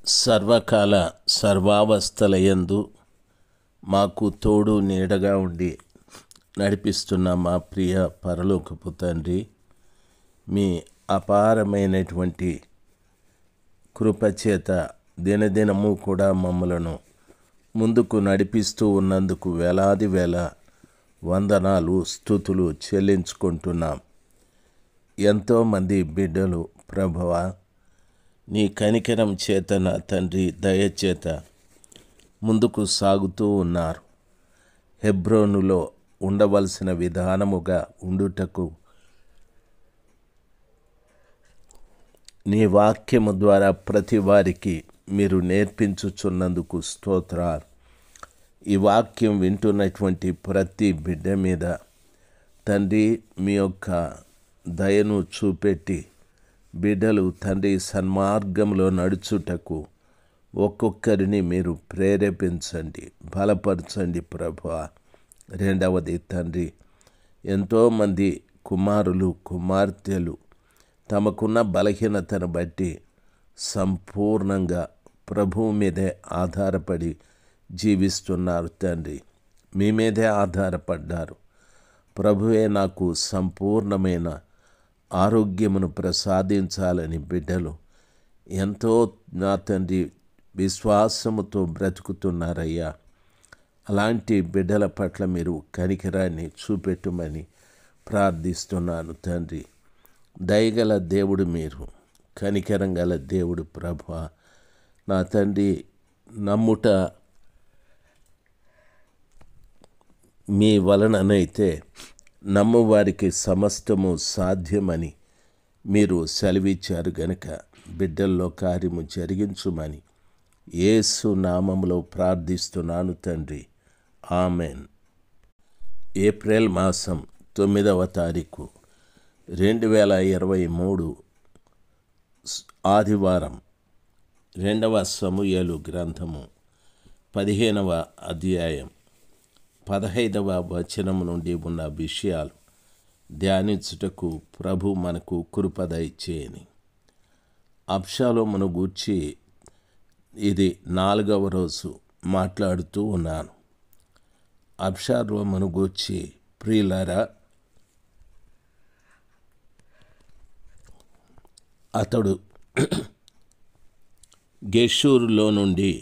సర్వకాల సర్వావస్థలయందు మాకు తోడు నీడగా ఉండి నడిపిస్తున్న మా ప్రియ పరలోకపు తండ్రి మీ అపారమైనటువంటి కృపచేత దినదినము కూడా మమ్మలను ముందుకు నడిపిస్తూ ఉన్నందుకు వేలాది వేల వందనాలు స్థుతులు చెల్లించుకుంటున్నాం ఎంతోమంది బిడ్డలు ప్రభువ నీ కనికరం చేత నా తండ్రి దయచేత ముందుకు సాగుతూ ఉన్నారు హెబ్రోనులో ఉండవలసిన విధానముగా ఉండుటకు నీ వాక్యము ద్వారా ప్రతి వారికి మీరు నేర్పించుచున్నందుకు స్తోత్రాలు ఈ వాక్యం వింటున్నటువంటి ప్రతి బిడ్డ మీద తండ్రి మీ యొక్క దయను చూపెట్టి బిడ్డలు తండ్రి సన్మార్గంలో నడుచుటకు ఒక్కొక్కరిని మీరు ప్రేరేపించండి బలపరచండి ప్రభు రెండవది తండ్రి ఎంతోమంది కుమారులు కుమార్తెలు తమకున్న బలహీనతను బట్టి సంపూర్ణంగా ప్రభువు మీదే ఆధారపడి జీవిస్తున్నారు తండ్రి మీ మీదే ఆధారపడ్డారు ప్రభువే నాకు సంపూర్ణమైన ఆరోగ్యమును ప్రసాదించాలని బిడ్డలు ఎంతో నా తండ్రి విశ్వాసముతో బ్రతుకుతున్నారయ్యా అలాంటి బిడ్డల పట్ల మీరు కనికరాన్ని చూపెట్టమని ప్రార్థిస్తున్నాను తండ్రి దయగల దేవుడు మీరు కనికరం గల దేవుడు ప్రభ నా తండ్రి నమ్ముట మీ వలననైతే నమ్మువారికి సమస్తము సాధ్యమని మీరు సెలవిచ్చారు గనుక బిడ్డల్లో కార్యము జరిగించుమని యేసు నామములో ప్రార్థిస్తున్నాను తండ్రి ఆమెన్ ఏప్రిల్ మాసం తొమ్మిదవ తారీఖు రెండు వేల ఇరవై మూడు ఆదివారం రెండవ సమూయలు గ్రంథము పదిహేనవ అధ్యాయం పదహైదవ వచనం నుండి ఉన్న విషయాలు ధ్యానించుటకు ప్రభు మనకు కృపద ఇచ్చేయని అప్షాలోమును గూర్చి ఇది నాలుగవ రోజు మాట్లాడుతూ ఉన్నాను అప్షాలోమును గూర్చి ప్రియులారా అతడు గెషూరులో నుండి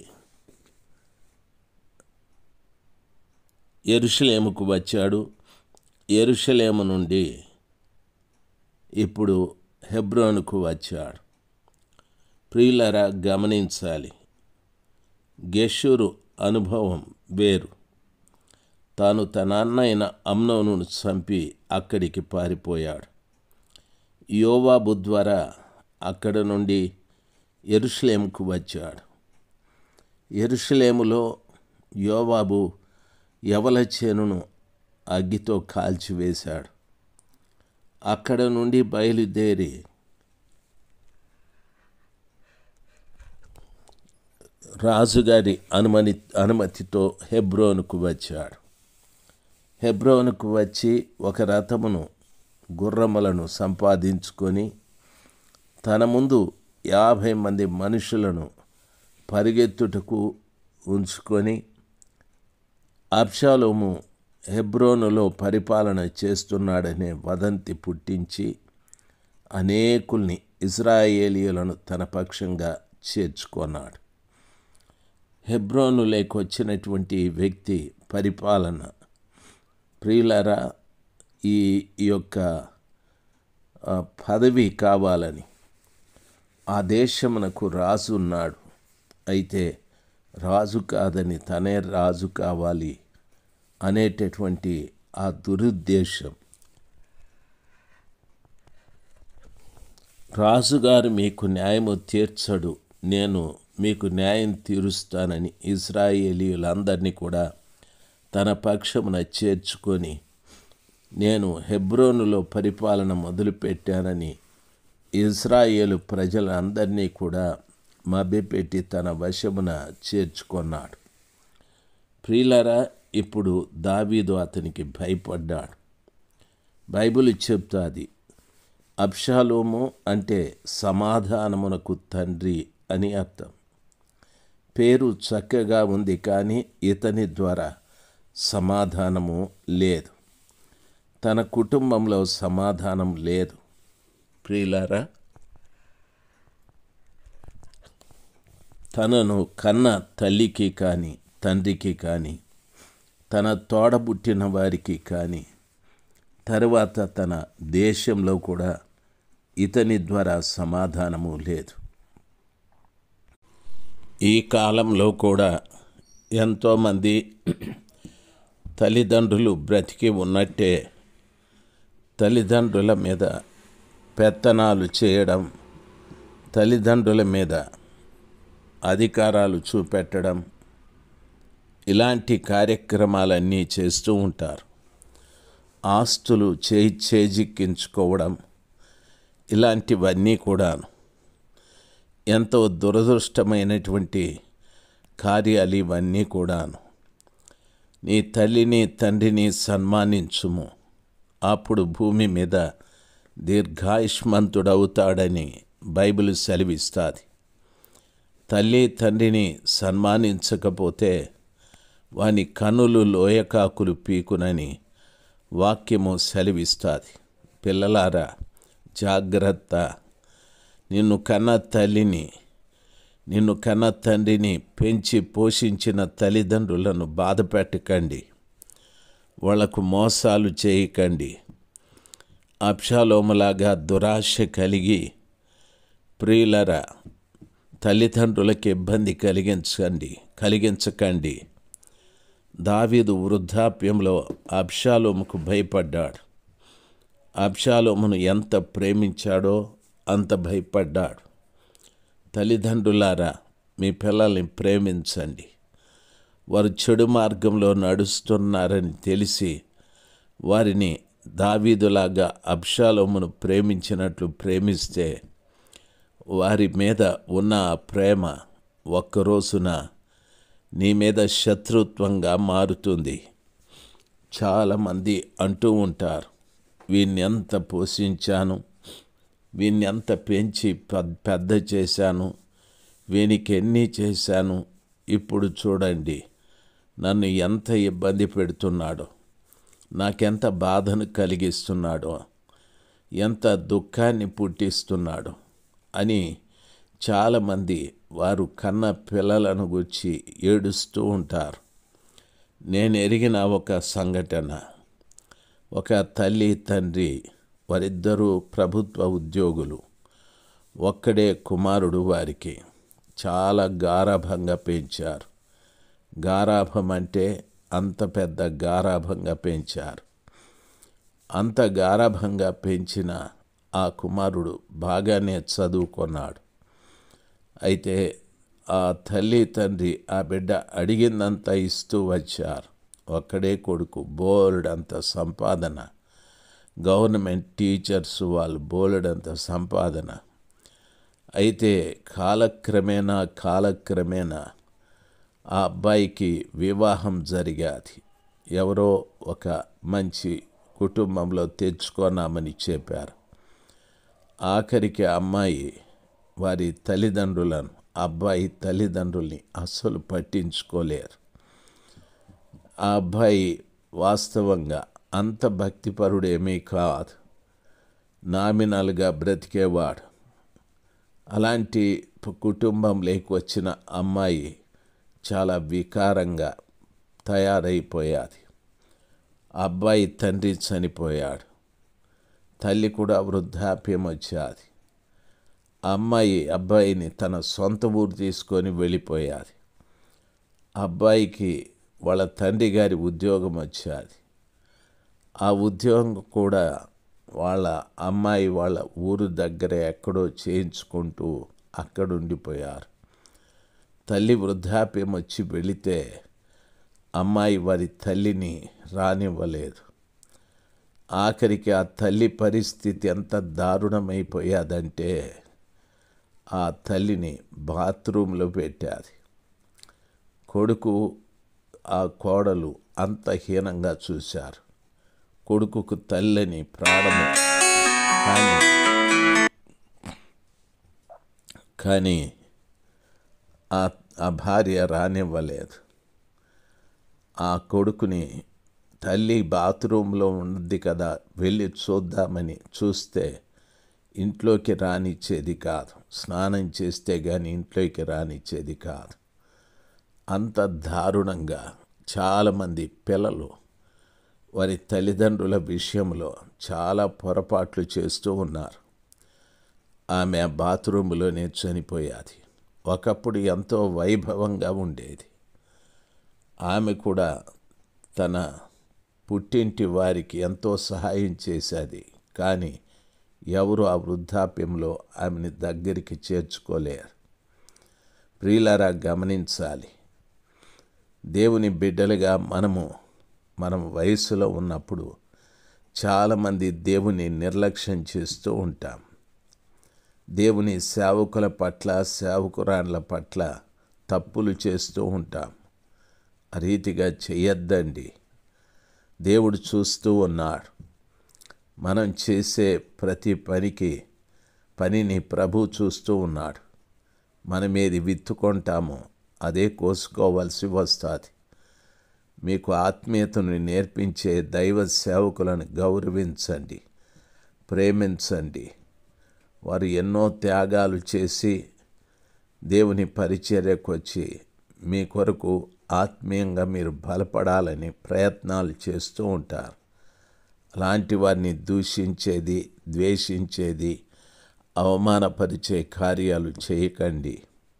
ఎరుషలేముకు వచ్చాడు ఎరుషలేము నుండి ఇప్పుడు హెబ్రోనుకు వచ్చాడు ప్రియులరా గమనించాలి గెషూరు అనుభవం వేరు తాను తన అన్నైన అమ్నోను చంపి అక్కడికి పారిపోయాడు యోవాబు ద్వారా అక్కడ నుండి ఎరుషలేముకు వచ్చాడు ఎరుషలేములో యోవాబు యవల చేనును అగ్గితో కాల్చివేశాడు అక్కడ నుండి బయలుదేరి రాజుగారి అనుమతి అనుమతితో హెబ్రోనుకు వచ్చాడు హెబ్రోనుకు వచ్చి ఒక రథమును గుర్రములను సంపాదించుకొని తన ముందు యాభై మంది మనుషులను పరిగెత్తుటకు ఉంచుకొని అబ్షాలోము హెబ్రోనులో పరిపాలన చేస్తున్నాడనే వదంతి పుట్టించి అనేకుల్ని ఇజ్రాయేలీయులను తన పక్షంగా చేర్చుకున్నాడు హెబ్రోను లేకొచ్చినటువంటి వ్యక్తి పరిపాలన ప్రియులరా ఈ యొక్క పదవి కావాలని ఆ దేశమునకు రాజు ఉన్నాడు అయితే రాజు కాదని తనే రాజు కావాలి అనేటటువంటి ఆ దురుద్దేశం రాజుగారు మీకు న్యాయము తీర్చడు నేను మీకు న్యాయం తీరుస్తానని ఇజ్రాయేలీయులందరినీ కూడా తన పక్షమున చేర్చుకొని నేను హెబ్రోనులో పరిపాలన మొదలుపెట్టానని ఇజ్రాయేలు ప్రజలందరినీ కూడా మభ్యపెట్టి తన వశమున చేర్చుకున్నాడు ప్రియులరా ఇప్పుడు దావీదు అతనికి భయపడ్డాడు బైబిల్ చెప్తాది అబ్షాలోము అంటే సమాధానమునకు తండ్రి అని అర్థం పేరు చక్కగా ఉంది కానీ ఇతని ద్వారా సమాధానము లేదు తన కుటుంబంలో సమాధానం లేదు ప్రియులారా తనను కన్న తల్లికి కానీ తండ్రికి కానీ తన తోడబుట్టిన వారికి కానీ తరువాత తన దేశంలో కూడా ఇతని ద్వారా సమాధానము లేదు ఈ కాలంలో కూడా ఎంతోమంది తల్లిదండ్రులు బ్రతికి ఉన్నట్టే తల్లిదండ్రుల మీద పెత్తనాలు చేయడం తల్లిదండ్రుల మీద అధికారాలు చూపెట్టడం ఇలాంటి కార్యక్రమాలన్నీ చేస్తూ ఉంటారు ఆస్తులు చేయి చేజిక్కించుకోవడం ఇలాంటివన్నీ కూడాను ఎంతో దురదృష్టమైనటువంటి కార్యాలు ఇవన్నీ కూడాను నీ తల్లిని తండ్రిని సన్మానించుము అప్పుడు భూమి మీద దీర్ఘాయుష్మంతుడవుతాడని బైబిల్ సెలవిస్తుంది తల్లి తండ్రిని సన్మానించకపోతే వాని కనులు లోయకాకులు పీకునని వాక్యము సెలవిస్తుంది పిల్లలారా జాగ్రత్త నిన్ను కన్న తల్లిని నిన్ను కన్న తండ్రిని పెంచి పోషించిన తల్లిదండ్రులను బాధ పెట్టకండి వాళ్లకు మోసాలు చేయకండి అప్షాలోములాగా దురాశ కలిగి ప్రియులరా తల్లిదండ్రులకు ఇబ్బంది కలిగించండి కలిగించకండి దావీదు వృద్ధాప్యంలో అబ్షాలోముకు భయపడ్డాడు అబ్షాలోమును ఎంత ప్రేమించాడో అంత భయపడ్డాడు తల్లిదండ్రులారా మీ పిల్లల్ని ప్రేమించండి వారు చెడు మార్గంలో నడుస్తున్నారని తెలిసి వారిని దావీదులాగా అబ్షాలోమును ప్రేమించినట్లు ప్రేమిస్తే వారి మీద ఉన్న ఆ ప్రేమ ఒక్క రోజున నీ మీద శత్రుత్వంగా మారుతుంది చాలామంది అంటూ ఉంటారు వీన్ని ఎంత పోషించాను వీన్ని ఎంత పెంచి పెద్ద చేశాను వీనికి ఎన్ని చేశాను ఇప్పుడు చూడండి నన్ను ఎంత ఇబ్బంది పెడుతున్నాడో నాకెంత బాధను కలిగిస్తున్నాడో ఎంత దుఃఖాన్ని పుట్టిస్తున్నాడో అని చాలామంది వారు కన్న పిల్లలను గుర్చి ఏడుస్తూ ఉంటారు నేను ఎరిగిన ఒక సంఘటన ఒక తల్లి తండ్రి వారిద్దరూ ప్రభుత్వ ఉద్యోగులు ఒక్కడే కుమారుడు వారికి చాలా గారాభంగా పెంచారు గారాభం అంటే అంత పెద్ద గారాభంగా పెంచారు అంత గారాభంగా పెంచిన ఆ కుమారుడు బాగానే చదువుకున్నాడు అయితే ఆ తల్లి తండ్రి ఆ బిడ్డ అడిగిందంతా ఇస్తూ వచ్చారు ఒక్కడే కొడుకు బోల్డ్ అంత సంపాదన గవర్నమెంట్ టీచర్స్ వాళ్ళు బోలెడంత సంపాదన అయితే కాలక్రమేణా కాలక్రమేణా ఆ అబ్బాయికి వివాహం జరిగాది ఎవరో ఒక మంచి కుటుంబంలో తెచ్చుకోనామని చెప్పారు ఆఖరికి అమ్మాయి వారి తల్లిదండ్రులను అబ్బాయి తల్లిదండ్రుల్ని అస్సలు పట్టించుకోలేరు ఆ అబ్బాయి వాస్తవంగా అంత భక్తిపరుడేమీ కాదు నామినల్గా బ్రతికేవాడు అలాంటి కుటుంబం లేకొచ్చిన అమ్మాయి చాలా వికారంగా తయారైపోయాది అబ్బాయి తండ్రి చనిపోయాడు తల్లి కూడా వృద్ధాప్యం వచ్చేది అమ్మాయి అబ్బాయిని తన సొంత ఊరు తీసుకొని వెళ్ళిపోయాది అబ్బాయికి వాళ్ళ తండ్రి గారి ఉద్యోగం వచ్చేది ఆ ఉద్యోగం కూడా వాళ్ళ అమ్మాయి వాళ్ళ ఊరు దగ్గర ఎక్కడో చేయించుకుంటూ అక్కడ ఉండిపోయారు తల్లి వృద్ధాప్యం వచ్చి వెళితే అమ్మాయి వారి తల్లిని రానివ్వలేదు ఆఖరికి ఆ తల్లి పరిస్థితి ఎంత దారుణమైపోయాదంటే ఆ తల్లిని బాత్రూంలో పెట్టాది కొడుకు ఆ కోడలు అంత హీనంగా చూశారు కొడుకుకు తల్లిని ప్రాణము కానీ కానీ ఆ ఆ భార్య రానివ్వలేదు ఆ కొడుకుని తల్లి బాత్రూంలో ఉంది కదా వెళ్ళి చూద్దామని చూస్తే ఇంట్లోకి రానిచ్చేది కాదు స్నానం చేస్తే కానీ ఇంట్లోకి రానిచ్చేది కాదు అంత దారుణంగా చాలామంది పిల్లలు వారి తల్లిదండ్రుల విషయంలో చాలా పొరపాట్లు చేస్తూ ఉన్నారు ఆమె ఆ బాత్రూంలోనే చనిపోయాది ఒకప్పుడు ఎంతో వైభవంగా ఉండేది ఆమె కూడా తన పుట్టింటి వారికి ఎంతో సహాయం చేసేది కానీ ఎవరు ఆ వృద్ధాప్యంలో ఆమెని దగ్గరికి చేర్చుకోలేరు ప్రియులారా గమనించాలి దేవుని బిడ్డలుగా మనము మనం వయసులో ఉన్నప్పుడు చాలామంది దేవుని నిర్లక్ష్యం చేస్తూ ఉంటాం దేవుని సేవకుల పట్ల సేవకురాండ్ల పట్ల తప్పులు చేస్తూ ఉంటాం ఆ రీతిగా చెయ్యొద్దండి దేవుడు చూస్తూ ఉన్నాడు మనం చేసే ప్రతి పనికి పనిని ప్రభు చూస్తూ ఉన్నాడు మనం ఏది విత్తుకుంటామో అదే కోసుకోవలసి వస్తుంది మీకు ఆత్మీయతను నేర్పించే దైవ సేవకులను గౌరవించండి ప్రేమించండి వారు ఎన్నో త్యాగాలు చేసి దేవుని పరిచర్యకు వచ్చి మీ కొరకు ఆత్మీయంగా మీరు బలపడాలని ప్రయత్నాలు చేస్తూ ఉంటారు అలాంటి వారిని దూషించేది ద్వేషించేది అవమానపరిచే కార్యాలు చేయకండి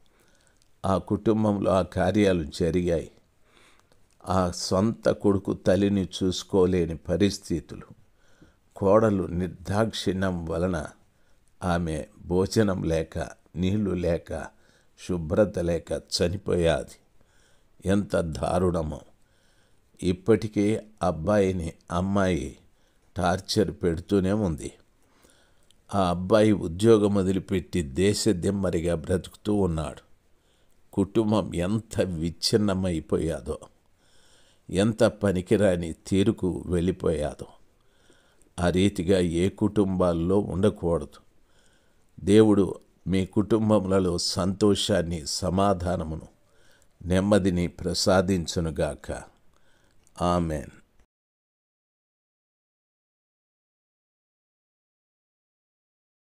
ఆ కుటుంబంలో ఆ కార్యాలు జరిగాయి ఆ సొంత కొడుకు తల్లిని చూసుకోలేని పరిస్థితులు కోడలు నిర్దాక్షిణ్యం వలన ఆమె భోజనం లేక నీళ్లు లేక శుభ్రత లేక చనిపోయాది ఎంత దారుణమో ఇప్పటికీ అబ్బాయిని అమ్మాయి టార్చర్ పెడుతూనే ఉంది ఆ అబ్బాయి ఉద్యోగం వదిలిపెట్టి దేశదిమ్మరిగా బ్రతుకుతూ ఉన్నాడు కుటుంబం ఎంత విచ్ఛిన్నమైపోయాదో ఎంత పనికిరాని తీరుకు వెళ్ళిపోయాదో ఆ రీతిగా ఏ కుటుంబాల్లో ఉండకూడదు దేవుడు మీ కుటుంబములలో సంతోషాన్ని సమాధానమును నెమ్మదిని ప్రసాదించునుగాక ఆమెన్